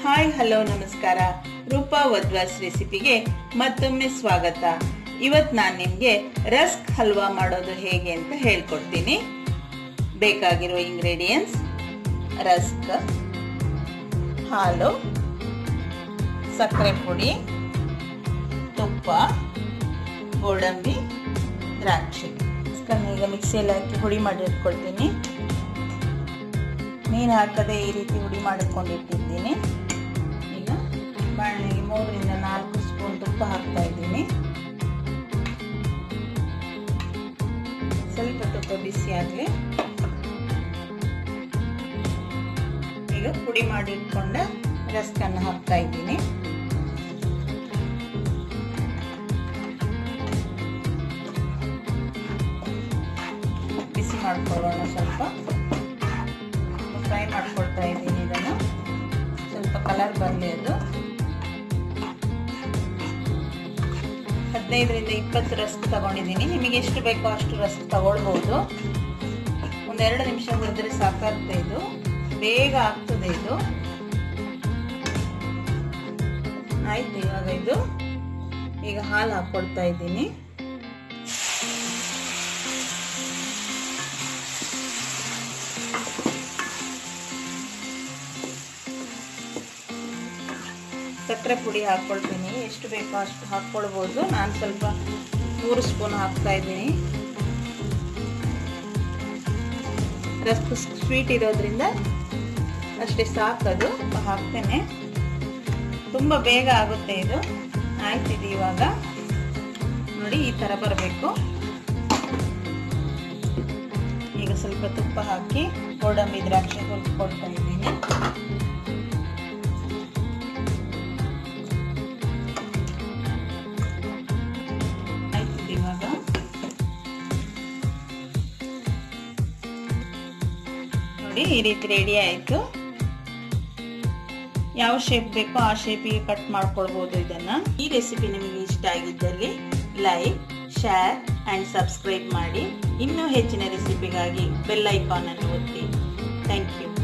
hi hello ನಮಸ್ಕಾರ ರೂಪಾ ವದ್ವಾಸ್ ರೆಸಿಪಿಗೆ ಮತ್ತೊಮ್ಮೆ ಸ್ವಾಗತ ಇವತ್ತು ನಾನು ನಿಮಗೆ ರಸ್ಕ್ ಹಲ್ವಾ ಮಾಡೋದು ಹೇಗೆ ಅಂತ ಹೇಳ್ಕೊಡ್ತೀನಿ ಬೇಕಾಗಿರುವ ಇಂಗ್ರೀಡಿಯೆಂಟ್ಸ್ ರಸ್ಕ್ ಹಾಲು ಸಕ್ಕರೆ ಪುಡಿ ತುಪ್ಪ ಗೋಡಂಬಿ ದ್ರಾಕ್ಷಿ ರಸ್ಕನ್ನು ಈಗ ಮಿಕ್ಸಿಯಲ್ಲಿ ಹಾಕಿ ಹುಡಿ ಮಾಡಿ ಇಟ್ಕೊಳ್ತೀನಿ ನೀರು ಹಾಕದೆ ಈ ರೀತಿ ಹುಡಿ ಮಾಡಿಕೊಂಡಿಟ್ಟಿದ್ದೀನಿ ಈಗ ಬಾಣಲೆಗೆ ಮೂರರಿಂದ ನಾಲ್ಕು ಸ್ಪೂನ್ ತುಪ್ಪ ಹಾಕ್ತಾ ಇದ್ದೀನಿ ಸ್ವಲ್ಪ ತುಪ್ಪ ಬಿಸಿ ಆಗಲಿ ಈಗ ಪುಡಿ ಮಾಡಿ ಇಟ್ಕೊಂಡ ರಸ್ಕನ್ನು ಹಾಕ್ತಾ ಇದ್ದೀನಿ ಬಿಸಿ ಮಾಡ್ಕೊಳ್ಳೋಣ ಸ್ವಲ್ಪ ಫ್ರೈ ಮಾಡ್ಕೊಳ್ತಾ ಇದ್ದೀನಿ ಇದನ್ನು ಸ್ವಲ್ಪ ಕಲರ್ ಬರಲಿ ಅದು ಹದಿನೈದರಿಂದ ಇಪ್ಪತ್ತು ರಸ್ಕ್ ತಗೊಂಡಿದ್ದೀನಿ ನಿಮಗೆ ಎಷ್ಟು ಬೇಕೋ ಅಷ್ಟು ರಸ್ಕ್ ತಗೊಳ್ಬೋದು ಒಂದೆರಡು ನಿಮಿಷ ಹುರಿದ್ರೆ ಸಾಕಾಗ್ತಾ ಇದು ಬೇಗ ಆಗ್ತದೆ ಇದು ಆಯ್ತು ಇವಾಗ ಇದು ಈಗ ಹಾಲು ಹಾಕ್ಕೊಳ್ತಾ ಇದ್ದೀನಿ ಸಕ್ಕರೆ ಪುಡಿ ಹಾಕ್ಕೊಳ್ತೀನಿ ಎಷ್ಟು ಬೇಕೋ ಅಷ್ಟು ಹಾಕ್ಕೊಳ್ಬೋದು ನಾನು ಸ್ವಲ್ಪ ಮೂರು ಸ್ಪೂನ್ ಹಾಕ್ತಾ ಇದ್ದೀನಿ ರಸ್ಕ್ ಸ್ವೀಟ್ ಇರೋದ್ರಿಂದ ಅಷ್ಟೇ ಸಾಕದು ಹಾಕ್ತೇನೆ ತುಂಬ ಬೇಗ ಆಗುತ್ತೆ ಇದು ಆಯ್ತಿದೆ ಇವಾಗ ನೋಡಿ ಈ ಥರ ಬರಬೇಕು ಈಗ ಸ್ವಲ್ಪ ತುಪ್ಪ ಹಾಕಿ ಗೋಡಂಬಿ ದ್ರಾಕ್ಷಿ ಹುರ್ಕೊಳ್ತಾ ಇದ್ದೀನಿ ಇವಾಗ ನೋಡಿ ಈ ರೀತಿ ರೆಡಿ ಆಯಿತು ಯಾವ ಶೇಪ್ ಬೇಕೋ ಆ ಶೇಪಿಗೆ ಕಟ್ ಮಾಡ್ಕೊಳ್ಬೋದು ಇದನ್ನ ಈ ರೆಸಿಪಿ ನಿಮಗೆ ಇಷ್ಟ ಆಗಿದ್ದಲ್ಲಿ ಲೈಕ್ ಶೇರ್ ಅಂಡ್ ಸಬ್ಸ್ಕ್ರೈಬ್ ಮಾಡಿ ಇನ್ನೂ ಹೆಚ್ಚಿನ ರೆಸಿಪಿಗಾಗಿ ಬೆಲ್ ಐಕಾನ್ ಅನ್ನು ಒತ್ತಿ ಥ್ಯಾಂಕ್ ಯು